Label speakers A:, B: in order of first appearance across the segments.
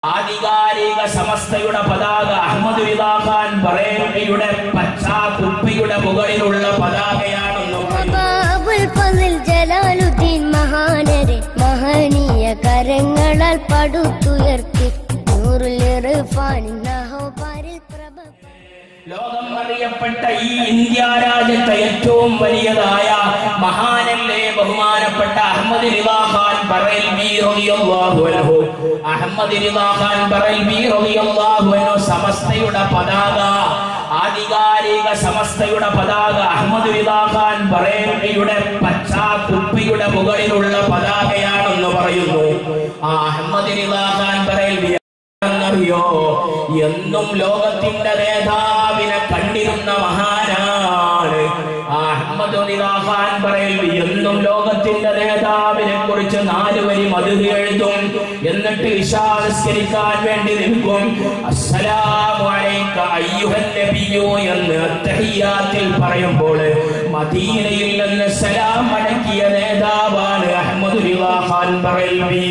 A: ആധികാരിക സമസ്തയുടെ പതാക അഹമ്മദ് വിദാഖാൻ ബറേലയുടെ പച്ചാ കുപ്പയുടെ മുകളിലുള്ള പതാകയാണെന്ന് പറയുന്നു
B: ബാബുൽ ഫസിൽ ജലാലുദ്ദീൻ മഹാനരെ മഹനീയ കരങ്ങളാൽ പടുത്തുയർത്തി നൂറുൽ ഇർഫാനിൻ നഹോപാരിൽ പ്രഭ
A: ലോകം അറിയപ്പെട്ട ഈ ഇന്ത്യ രാജ്യത്തെ ഏറ്റവും വലിയതായ മഹാനല്ലേ ബഹുമാനപ്പെട്ട അഹമ്മദ് റിദാഖാൻ ബറേൽവി റളിയല്ലാഹു അൻഹു അഹമ്മദ് റിദാഖാൻ ബറേൽവി റളിയല്ലാഹു അൻഹു സമസ്തയുടെ പതാക ആധികാരിക സമസ്തയുടെ പതാക അഹമ്മദ് റിദാഖാൻ ബറേൽവിയുടെ പച്ചാ കുപ്പിയുടെ മുകളിലുള്ള പതാകയാണെന്ന് പറയുന്നു ആ അഹമ്മദ് റിദാഖാൻ ബറേൽവി എന്നറിയോ എന്നും ലോകത്തിന്റെ നേതാവിനെ കണ്ടിരുന്ന മഹാനാണ് ആ അഹമ്മദ് നിദാഹാൻ പറയൽ എന്നും ലോകത്തിന്റെ നേതാവിനെ കുറിച്ച് നാല് വരി മധുര എഴുതും എന്നിട്ട് ഇഷാസ്കരിക്കാൻ വേണ്ടി നിൽക്കും അസ്സലാമു അലൈക അയ്യുഹൻ നബിയോ എന്ന് അത്തഹിയാത്തിൽ പറയുമ്പോൾ മദീനയിൽ നിന്ന് സലാം അടക്കിയ നേതാവാണ് അഹമ്മദ് നിദാഹാൻ പറയൽവി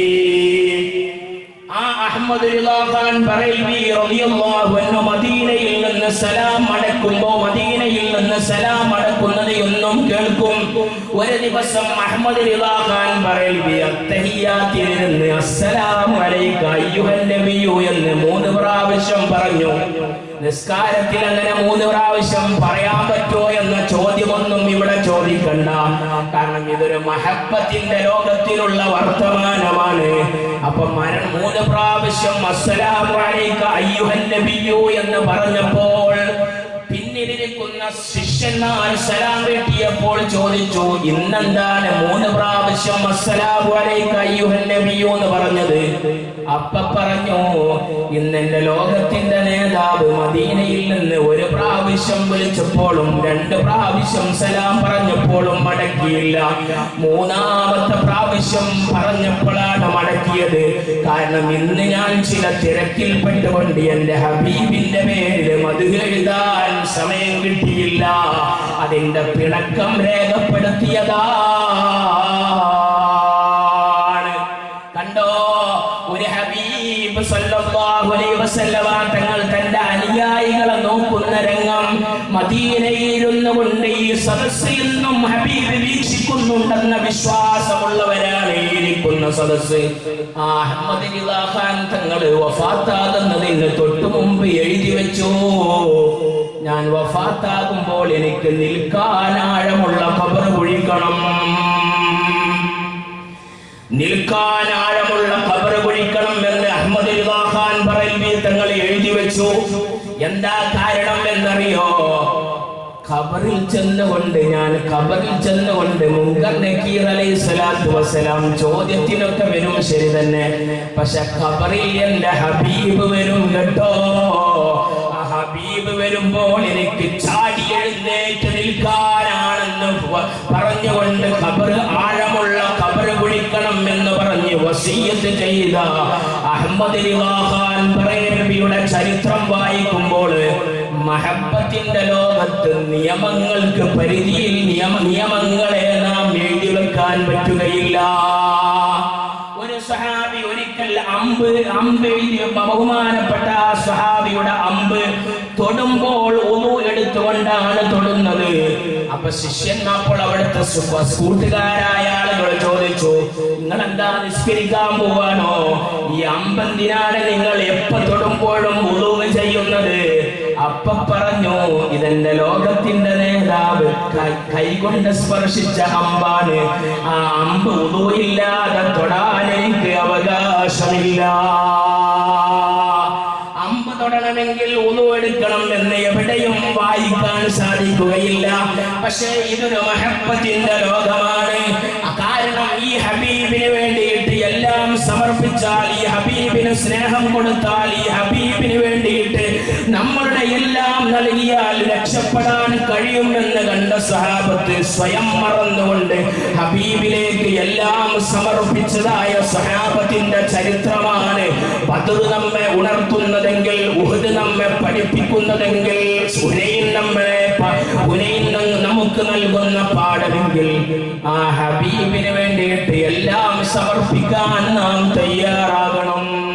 A: ആ അഹമ്മദ് റിളാഖാൻ ബറേൽവി റളിയല്ലാഹു അൻഹു മദീനയിൽ നിന്ന് സലാം അടക്കുമ്പോൾ മദീനയിൽ നിന്ന് സലാം അടക്കുന്നത് എന്നും കേൾക്കും ഒരു ദിവസം അഹമ്മദ് റിളാഖാൻ ബറേൽവി അത്തഹിയാത്തിൽ നിന്ന് അസ്സലാമു അലൈക അയ്യുഹൻ നബിയു എന്ന് മൂന്ന് പ്രാവശ്യം പറഞ്ഞു നിസ്കാരത്തിൽ അങ്ങനെ മൂന്ന് പ്രാവശ്യം പറയാൻ പറ്റുമോ എന്ന ചോദ്യമൊന്നും ഇവിടെ ചോദിക്കണ്ട കാരണം ഇതൊരു മഹബത്തിന്റെ ലോകത്തിലുള്ള വർത്തമാനമാണ് അപ്പൊ മരണം മൂന്ന് പ്രാവശ്യം അസ്സലാമു അലൈക അയ്യുഹൻ നബിയു എന്ന് പറഞ്ഞപ്പോൾ പിന്നിലിരിക്കുന്ന ശിഷ്യന്മാർ സലാം കിട്ടിയപ്പോൾ ചോദിച്ചു ഇന്നെന്താണ് മൂന്ന് പ്രാവശ്യം അസ്സലാമു അലൈക അയ്യുഹൻ നബിയു എന്ന് പറഞ്ഞത് അപ്പ പറഞ്ഞു ഇന്ന് എന്റെ ലോകത്തിന്റെ നേതാവ് മദീനയിൽ നിന്ന് ഒരു പ്രാവശ്യം വിളിച്ചപ്പോഴും രണ്ട് പ്രാവശ്യം സലാം പറഞ്ഞപ്പോഴും മടക്കിയില്ല മൂന്നാമത്തെ പ്രാവശ്യം പറഞ്ഞപ്പോഴാണ് മടക്കിയത് കാരണം ഇന്ന് ഞാൻ ചില തിരക്കിൽപ്പെട്ടുകൊണ്ട് എന്റെ ഹബീബിന്റെ പേരിൽ മധു എഴുതാൻ സമയം കിട്ടിയില്ല അതിന്റെ പിണക്കം രേഖപ്പെടുത്തിയതാണ് കണ്ടോ ഒരു ഹബീബ് സല്ലല്ലാഹു അലൈഹി വസല്ലമ തങ്ങൾ തന്റെ അനുയായികളെ നോക്കുന്ന രംഗം മദീനയിരുന്നു കൊണ്ട് ഈ സദസ്സിൽ നിന്നും ഹബീബ് വീക്ഷിക്കുന്നുണ്ടെന്ന വിശ്വാസമുള്ളവരാണ് ഈ ഇരിക്കുന്ന സദസ്സ് ആ അഹമ്മദ് ഖാൻ തങ്ങൾ വഫാത്താകുന്നതിന് തൊട്ടു മുമ്പ് എഴുതി വെച്ചു ഞാൻ വഫാത്താകുമ്പോൾ എനിക്ക് നിൽക്കാൻ ആഴമുള്ള ഖബർ കുഴിക്കണം നിൽക്കാൻ ആഴമുള്ള ഖബർ കുഴിക്കണം എന്ന് അഹമ്മദ് ഖാൻ പറയൽവി തങ്ങൾ എഴുതി വെച്ചു എന്താ കാരണം എന്നറിയോ ഖബറിൽ ചെന്നുകൊണ്ട് ഞാൻ ഖബറിൽ ചെന്നുകൊണ്ട് മുങ്കർ നക്കീർ അലൈഹി സ്വലാത്തു വസ്സലാം ചോദ്യത്തിനൊക്കെ വരും ശരി തന്നെ പക്ഷെ ഖബറിൽ എന്റെ ഹബീബ് വരും കേട്ടോ ആ ഹബീബ് വരുമ്പോൾ എനിക്ക് ചാടി എഴുന്നേറ്റ് നിൽക്കാനാണെന്ന് വ- പറഞ്ഞുകൊണ്ട് ഖബർ ആഴമുള്ള ഖബർ കുഴിക്കണം എന്ന് പറഞ്ഞ് വസീയത്ത് ചെയ്ത അഹമ്മദ് ഖാൻ നബിയുടെ ചരിത്രം വായിക്കുമ്പോൾ മഹബത്തിന്റെ ലോകത്ത് നിയമങ്ങൾക്ക് പരിധിയിൽ നിയമ നിയമങ്ങളെ നാം എഴുതി വെക്കാൻ പറ്റുകയില്ല ഒരു സഹാബി ഒരിക്കൽ അമ്പ് അമ്പ് എഴുതിയ ബഹുമാനപ്പെട്ട ആ സഹാബിയുടെ അമ്പ് തൊടുമ്പോൾ ഒന്നു എടുത്തുകൊണ്ടാണ് തൊടുന്നത് അപ്പൊ ശിഷ്യന്മാർ അപ്പോൾ അവിടുത്തെ സു- കൂട്ടുകാരായ ആളുകൾ ചോദിച്ചു നിങ്ങൾ എന്താ നിസ്കരിക്കാൻ പോവാണോ ഈ അമ്പന്തിനാണ് നിങ്ങൾ എപ്പോ തൊടുമ്പോഴും ഉളുവ് ചെയ്യുന്നത് അപ്പ പറഞ്ഞു ഇതെന്റെ ലോകത്തിന്റെ നേതാവ് കൈ- കൈകൊണ്ട് സ്പർശിച്ച അമ്പാണ് ആ അമ്പ് ഉളുവില്ലാതെ തൊടാൻ എനിക്ക് അവകാശമില്ല അമ്പ് തൊടണമെങ്കിൽ ഉളു എടുക്കണം എന്ന് എവിടെയും വായിക്കാൻ സാധിക്കുകയില്ല പക്ഷേ ഇതൊരു മഹബത്തിന്റെ ലോകമാണ് കാരണം ഈ ഹബീബിന് വേണ്ടിയിട്ട് എല്ലാം സമർപ്പിച്ചാൽ ഈ ഹബീബിന് സ്നേഹം കൊടുത്താൽ ഈ ഹബീബിന് വേണ്ടിയിട്ട് നമ്മളുടെ എല്ലാം നൽകിയാൽ രക്ഷപ്പെടാൻ കഴിയുമെന്ന് കണ്ട സഹാബത്ത് സ്വയം മറന്നുകൊണ്ട് ഹബീബിലേക്ക് എല്ലാം സമർപ്പിച്ചതായ സഹാബത്തിന്റെ ചരിത്രമാണ് ബദർ നമ്മെ ഉണർത്തുന്നതെങ്കിൽ ഉഹദ് നമ്മെ പഠിപ്പിക്കുന്നതെങ്കിൽ ഹുനൈൻ നമ്മെ പ- ഹുനൈൻ ന- നമുക്ക് നൽകുന്ന പാഠമെങ്കിൽ ആ ഹബീബിന് വേണ്ടിയിട്ട് എല്ലാം സമർപ്പിക്കാൻ നാം തയ്യാറാകണം